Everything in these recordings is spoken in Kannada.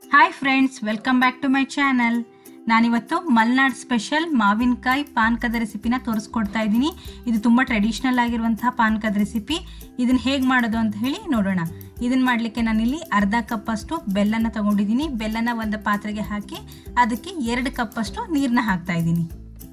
hi friends welcome back to my channel ನಾನಿವತ್ತು ಮಲ್ನಾಡ್ ಸ್ಪೆಷಲ್ ಮಾವಿನಕಾಯಿ ಪಾನಕದ ರೆಸಿಪಿನ ತೋರಿಸ್ಕೊಡ್ತಾ ಇದ್ದೀನಿ ಇದು ತುಂಬ ಟ್ರೆಡಿಷ್ನಲ್ ಆಗಿರುವಂತಹ ಪಾನಕದ ರೆಸಿಪಿ ಇದನ್ನು ಹೇಗೆ ಮಾಡೋದು ಅಂತ ಹೇಳಿ ನೋಡೋಣ ಇದನ್ನು ಮಾಡಲಿಕ್ಕೆ ನಾನಿಲ್ಲಿ ಅರ್ಧ ಕಪ್ಪಷ್ಟು ಬೆಲ್ಲನ ತಗೊಂಡಿದ್ದೀನಿ ಬೆಲ್ಲನ ಒಂದು ಪಾತ್ರೆಗೆ ಹಾಕಿ ಅದಕ್ಕೆ ಎರಡು ಕಪ್ಪಷ್ಟು ನೀರನ್ನ ಹಾಕ್ತಾ ಇದ್ದೀನಿ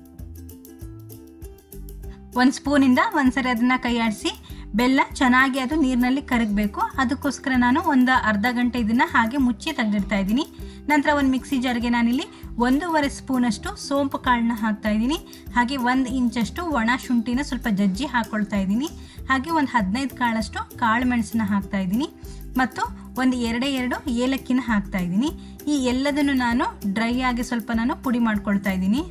ಒಂದು ಸ್ಪೂನಿಂದ ಒಂದ್ಸರಿ ಅದನ್ನ ಕೈ ಆಡಿಸಿ ಬೆಲ್ಲ ಚೆನ್ನಾಗಿ ಅದು ನೀರಿನಲ್ಲಿ ಕರಗಬೇಕು ಅದಕ್ಕೋಸ್ಕರ ನಾನು ಒಂದು ಅರ್ಧ ಗಂಟೆ ಇದನ್ನು ಹಾಗೆ ಮುಚ್ಚಿ ತೆಗೆದಿಡ್ತಾ ಇದ್ದೀನಿ ನಂತರ ಒಂದು ಮಿಕ್ಸಿ ಜಾರ್ಗೆ ನಾನಿಲ್ಲಿ ಒಂದೂವರೆ ಸ್ಪೂನಷ್ಟು ಸೋಂಪು ಕಾಳನ್ನ ಹಾಕ್ತಾ ಇದ್ದೀನಿ ಹಾಗೆ ಒಂದು ಇಂಚಷ್ಟು ಒಣ ಶುಂಠಿನ ಸ್ವಲ್ಪ ಜಜ್ಜಿ ಹಾಕ್ಕೊಳ್ತಾ ಇದ್ದೀನಿ ಹಾಗೆ ಒಂದು ಹದಿನೈದು ಕಾಳಷ್ಟು ಕಾಳು ಮೆಣಸನ್ನ ಹಾಕ್ತಾ ಇದ್ದೀನಿ ಮತ್ತು ಒಂದು ಎರಡೇ ಎರಡು ಏಲಕ್ಕಿನ ಹಾಕ್ತಾ ಇದ್ದೀನಿ ಈ ಎಲ್ಲದನ್ನು ನಾನು ಡ್ರೈ ಆಗಿ ಸ್ವಲ್ಪ ನಾನು ಪುಡಿ ಮಾಡ್ಕೊಳ್ತಾ ಇದ್ದೀನಿ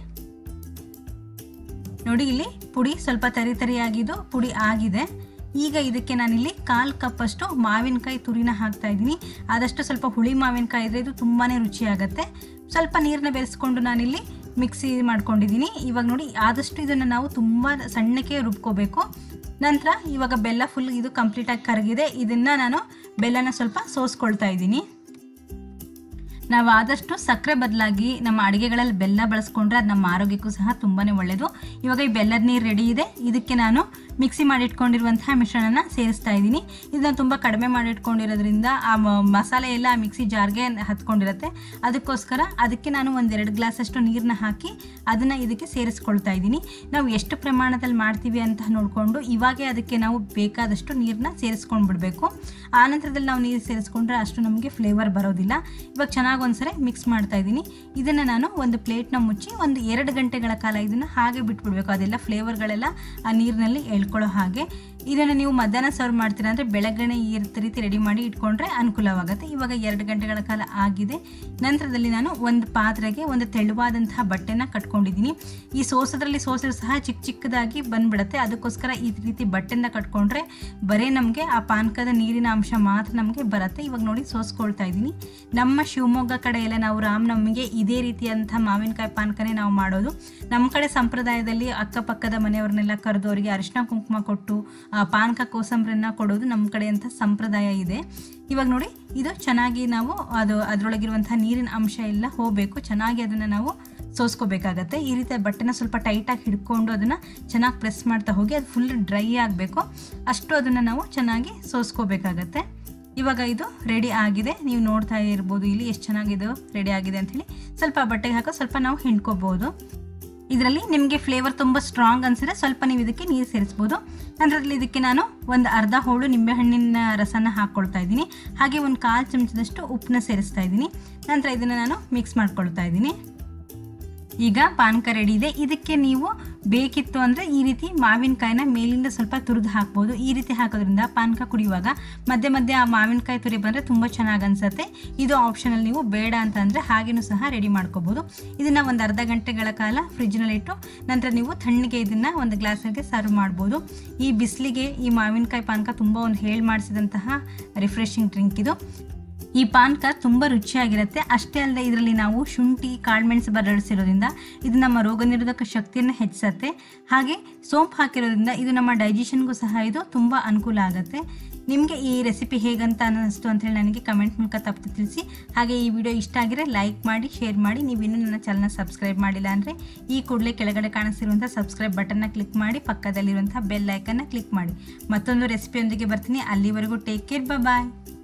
ನೋಡಿ ಇಲ್ಲಿ ಪುಡಿ ಸ್ವಲ್ಪ ತರಿ ತರಿಯಾಗಿದ್ದು ಪುಡಿ ಆಗಿದೆ ಈಗ ಇದಕ್ಕೆ ನಾನಿಲ್ಲಿ ಕಾಲು ಕಪ್ಪಷ್ಟು ಮಾವಿನಕಾಯಿ ತುರಿನ ಹಾಕ್ತಾ ಇದ್ದೀನಿ ಆದಷ್ಟು ಸ್ವಲ್ಪ ಹುಳಿ ಮಾವಿನಕಾಯಿ ಇದ್ರೆ ಇದು ತುಂಬಾ ರುಚಿಯಾಗುತ್ತೆ ಸ್ವಲ್ಪ ನೀರನ್ನ ಬೆರೆಸ್ಕೊಂಡು ನಾನಿಲ್ಲಿ ಮಿಕ್ಸಿ ಮಾಡ್ಕೊಂಡಿದ್ದೀನಿ ಇವಾಗ ನೋಡಿ ಆದಷ್ಟು ಇದನ್ನು ನಾವು ತುಂಬ ಸಣ್ಣಕ್ಕೆ ರುಬ್ಕೋಬೇಕು ನಂತರ ಇವಾಗ ಬೆಲ್ಲ ಫುಲ್ ಇದು ಕಂಪ್ಲೀಟಾಗಿ ಕರಗಿದೆ ಇದನ್ನು ನಾನು ಬೆಲ್ಲನ ಸ್ವಲ್ಪ ಸೋಸ್ಕೊಳ್ತಾ ಇದ್ದೀನಿ ನಾವು ಆದಷ್ಟು ಸಕ್ಕರೆ ಬದಲಾಗಿ ನಮ್ಮ ಅಡುಗೆಗಳಲ್ಲಿ ಬೆಲ್ಲ ಬಳಸ್ಕೊಂಡ್ರೆ ಅದು ನಮ್ಮ ಆರೋಗ್ಯಕ್ಕೂ ಸಹ ತುಂಬಾ ಒಳ್ಳೆಯದು ಇವಾಗ ಈ ಬೆಲ್ಲದ ನೀರು ರೆಡಿ ಇದೆ ಇದಕ್ಕೆ ನಾನು ಮಿಕ್ಸಿ ಮಾಡಿಟ್ಕೊಂಡಿರುವಂತಹ ಮಿಶ್ರಣನ ಸೇರಿಸ್ತಾ ಇದ್ದೀನಿ ಇದನ್ನು ತುಂಬ ಕಡಿಮೆ ಮಾಡಿಟ್ಕೊಂಡಿರೋದ್ರಿಂದ ಆ ಮಸಾಲೆ ಎಲ್ಲ ಆ ಮಿಕ್ಸಿ ಜಾರ್ಗೆ ಹತ್ಕೊಂಡಿರುತ್ತೆ ಅದಕ್ಕೋಸ್ಕರ ಅದಕ್ಕೆ ನಾನು ಒಂದೆರಡು ಗ್ಲಾಸಷ್ಟು ನೀರನ್ನ ಹಾಕಿ ಅದನ್ನು ಇದಕ್ಕೆ ಸೇರಿಸ್ಕೊಳ್ತಾ ಇದ್ದೀನಿ ನಾವು ಎಷ್ಟು ಪ್ರಮಾಣದಲ್ಲಿ ಮಾಡ್ತೀವಿ ಅಂತ ನೋಡಿಕೊಂಡು ಇವಾಗೇ ಅದಕ್ಕೆ ನಾವು ಬೇಕಾದಷ್ಟು ನೀರನ್ನ ಸೇರಿಸ್ಕೊಂಡು ಬಿಡಬೇಕು ಆನಂತರದಲ್ಲಿ ನಾವು ನೀರು ಸೇರಿಸ್ಕೊಂಡ್ರೆ ಅಷ್ಟು ನಮಗೆ ಫ್ಲೇವರ್ ಬರೋದಿಲ್ಲ ಇವಾಗ ಚೆನ್ನಾಗಿ ಒಂದ್ಸರಿ ಮಿಕ್ಸ್ ಮಾಡ್ತಾ ಇದ್ದೀನಿ ಇದನ್ನು ನಾನು ಒಂದು ಪ್ಲೇಟ್ನ ಮುಚ್ಚಿ ಒಂದು ಎರಡು ಗಂಟೆಗಳ ಕಾಲ ಇದನ್ನು ಹಾಗೆ ಬಿಟ್ಬಿಡ್ಬೇಕು ಅದೆಲ್ಲ ಫ್ಲೇವರ್ಗಳೆಲ್ಲ ಆ ನೀರಿನಲ್ಲಿ ಎಳ್ಕೊಳ್ಳೋ ಹಾಗೆ ಇದನ್ನು ನೀವು ಮಧ್ಯಾಹ್ನ ಸರ್ವ್ ಮಾಡ್ತೀರಾ ಅಂದರೆ ಬೆಳಗ್ಗೆನೆ ಈ ರೀತಿ ರೆಡಿ ಮಾಡಿ ಇಟ್ಕೊಂಡ್ರೆ ಅನುಕೂಲವಾಗುತ್ತೆ ಇವಾಗ ಎರಡು ಗಂಟೆಗಳ ಕಾಲ ಆಗಿದೆ ನಂತರದಲ್ಲಿ ನಾನು ಒಂದು ಪಾತ್ರೆಗೆ ಒಂದು ತೆಳುವಾದಂತಹ ಬಟ್ಟೆನ ಕಟ್ಕೊಂಡಿದ್ದೀನಿ ಈ ಸೋಸೋದ್ರಲ್ಲಿ ಸೋಸಿದ್ರು ಸಹ ಚಿಕ್ಕ ಚಿಕ್ಕದಾಗಿ ಬಂದ್ಬಿಡುತ್ತೆ ಅದಕ್ಕೋಸ್ಕರ ಈ ರೀತಿ ಬಟ್ಟೆನ ಕಟ್ಕೊಂಡ್ರೆ ಬರೀ ನಮಗೆ ಆ ಪಾನಕದ ನೀರಿನ ಅಂಶ ಮಾತ್ರ ನಮಗೆ ಬರುತ್ತೆ ಇವಾಗ ನೋಡಿ ಸೋಸ್ಕೊಳ್ತಾ ಇದ್ದೀನಿ ನಮ್ಮ ಶಿವಮೊಗ್ಗ ಕಡೆ ಎಲ್ಲ ನಾವು ರಾಮನವಮಿಗೆ ಇದೇ ರೀತಿಯಂಥ ಮಾವಿನಕಾಯಿ ಪಾನಕನೇ ನಾವು ಮಾಡೋದು ನಮ್ಮ ಕಡೆ ಸಂಪ್ರದಾಯದಲ್ಲಿ ಅಕ್ಕಪಕ್ಕದ ಮನೆಯವ್ರನ್ನೆಲ್ಲ ಕರೆದು ಅವರಿಗೆ ಅರಿಶಿನ ಕುಂಕುಮ ಕೊಟ್ಟು ಪಾನಕ ಕೋಸಂಬರಿನ ಕೊಡೋದು ನಮ್ಮ ಕಡೆ ಅಂತ ಸಂಪ್ರದಾಯ ಇದೆ ಇವಾಗ ನೋಡಿ ಇದು ಚೆನ್ನಾಗಿ ನಾವು ಅದು ಅದರೊಳಗಿರುವಂಥ ನೀರಿನ ಅಂಶ ಎಲ್ಲ ಹೋಗಬೇಕು ಚೆನ್ನಾಗಿ ಅದನ್ನು ನಾವು ಸೋಸ್ಕೋಬೇಕಾಗತ್ತೆ ಈ ರೀತಿ ಬಟ್ಟೆನ ಸ್ವಲ್ಪ ಟೈಟಾಗಿ ಹಿಡ್ಕೊಂಡು ಅದನ್ನು ಚೆನ್ನಾಗಿ ಪ್ರೆಸ್ ಮಾಡ್ತಾ ಹೋಗಿ ಅದು ಫುಲ್ ಡ್ರೈ ಆಗಬೇಕು ಅಷ್ಟು ಅದನ್ನು ನಾವು ಚೆನ್ನಾಗಿ ಸೋಸ್ಕೋಬೇಕಾಗತ್ತೆ ಇವಾಗ ಇದು ರೆಡಿ ಆಗಿದೆ ನೀವು ನೋಡ್ತಾ ಇರ್ಬೋದು ಇಲ್ಲಿ ಎಷ್ಟು ಚೆನ್ನಾಗಿದು ರೆಡಿ ಆಗಿದೆ ಅಂಥೇಳಿ ಸ್ವಲ್ಪ ಬಟ್ಟೆಗೆ ಹಾಕೋ ಸ್ವಲ್ಪ ನಾವು ಹಿಂಡ್ಕೋಬೋದು ಇದರಲ್ಲಿ ನಿಮಗೆ ಫ್ಲೇವರ್ ತುಂಬ ಸ್ಟ್ರಾಂಗ್ ಅನಿಸಿದ್ರೆ ಸ್ವಲ್ಪ ನೀವು ಇದಕ್ಕೆ ನೀರು ಸೇರಿಸ್ಬೋದು ನಂತರದಲ್ಲಿ ಇದಕ್ಕೆ ನಾನು ಒಂದು ಅರ್ಧ ಹೋಳು ನಿಂಬೆಹಣ್ಣಿನ ರಸನ ಹಾಕ್ಕೊಳ್ತಾ ಇದ್ದೀನಿ ಹಾಗೆ ಒಂದು ಕಾಲು ಚಮಚದಷ್ಟು ಉಪ್ಪನ್ನ ಸೇರಿಸ್ತಾ ಇದ್ದೀನಿ ನಂತರ ಇದನ್ನು ನಾನು ಮಿಕ್ಸ್ ಮಾಡ್ಕೊಳ್ತಾ ಇದ್ದೀನಿ ಈಗ ಪಾನಕ ರೆಡಿ ಇದೆ ಇದಕ್ಕೆ ನೀವು ಬೇಕಿತ್ತು ಅಂದರೆ ಈ ರೀತಿ ಮಾವಿನಕಾಯಿನ ಮೇಲಿಂದ ಸ್ವಲ್ಪ ತುರಿದು ಹಾಕ್ಬೋದು ಈ ರೀತಿ ಹಾಕೋದ್ರಿಂದ ಪಾನಕ ಕುಡಿಯುವಾಗ ಮಧ್ಯೆ ಮಧ್ಯೆ ಆ ಮಾವಿನಕಾಯಿ ತುರಿ ಬಂದರೆ ತುಂಬ ಚೆನ್ನಾಗಿ ಅನಿಸುತ್ತೆ ಇದು ಆಪ್ಷನಲ್ಲಿ ನೀವು ಬೇಡ ಅಂತ ಅಂದರೆ ಹಾಗೇನೂ ಸಹ ರೆಡಿ ಮಾಡ್ಕೋಬೋದು ಇದನ್ನು ಒಂದು ಅರ್ಧ ಗಂಟೆಗಳ ಕಾಲ ಫ್ರಿಜ್ನಲ್ಲಿಟ್ಟು ನಂತರ ನೀವು ತಣ್ಣಗೆ ಇದನ್ನು ಒಂದು ಗ್ಲಾಸಿಗೆ ಸರ್ವ್ ಮಾಡ್ಬೋದು ಈ ಬಿಸಿಲಿಗೆ ಈ ಮಾವಿನಕಾಯಿ ಪಾನಕ ತುಂಬ ಒಂದು ಹೇಳಿ ಮಾಡಿಸಿದಂತಹ ರಿಫ್ರೆಶಿಂಗ್ ಡ್ರಿಂಕ್ ಇದು ಈ ಪಾನಕ ತುಂಬ ರುಚಿಯಾಗಿರುತ್ತೆ ಅಷ್ಟೇ ಅಲ್ಲದೆ ಇದರಲ್ಲಿ ನಾವು ಶುಂಠಿ ಕಾಳುಮೆಣಸು ಬರಡಿಸಿರೋದ್ರಿಂದ ಇದು ನಮ್ಮ ರೋಗ ನಿರೋಧಕ ಶಕ್ತಿಯನ್ನು ಹೆಚ್ಚಿಸುತ್ತೆ ಹಾಗೆ ಸೋಂಪು ಹಾಕಿರೋದ್ರಿಂದ ಇದು ನಮ್ಮ ಡೈಜೆಷನ್ಗೂ ಸಹ ಇದು ತುಂಬ ಅನುಕೂಲ ಆಗುತ್ತೆ ನಿಮಗೆ ಈ ರೆಸಿಪಿ ಹೇಗಂತ ಅನ್ನಿಸ್ತು ಅಂತೇಳಿ ನನಗೆ ಕಮೆಂಟ್ ಮೂಲಕ ತಪ್ಪು ತಿಳಿಸಿ ಹಾಗೆ ಈ ವಿಡಿಯೋ ಇಷ್ಟ ಆಗಿದ್ರೆ ಲೈಕ್ ಮಾಡಿ ಶೇರ್ ಮಾಡಿ ನೀವು ಇನ್ನೂ ನನ್ನ ಚಾನಲ್ನ ಸಬ್ಸ್ಕ್ರೈಬ್ ಮಾಡಿಲ್ಲ ಅಂದರೆ ಈ ಕೂಡಲೇ ಕೆಳಗಡೆ ಕಾಣಿಸ್ತಿರುವಂಥ ಸಬ್ಸ್ಕ್ರೈಬ್ ಬಟನ್ನ ಕ್ಲಿಕ್ ಮಾಡಿ ಪಕ್ಕದಲ್ಲಿರುವಂಥ ಬೆಲ್ ಐಕನ್ನ ಕ್ಲಿಕ್ ಮಾಡಿ ಮತ್ತೊಂದು ರೆಸಿಪಿಯೊಂದಿಗೆ ಬರ್ತೀನಿ ಅಲ್ಲಿವರೆಗೂ ಟೇಕ್ ಕೇರ್ ಬಾಯ್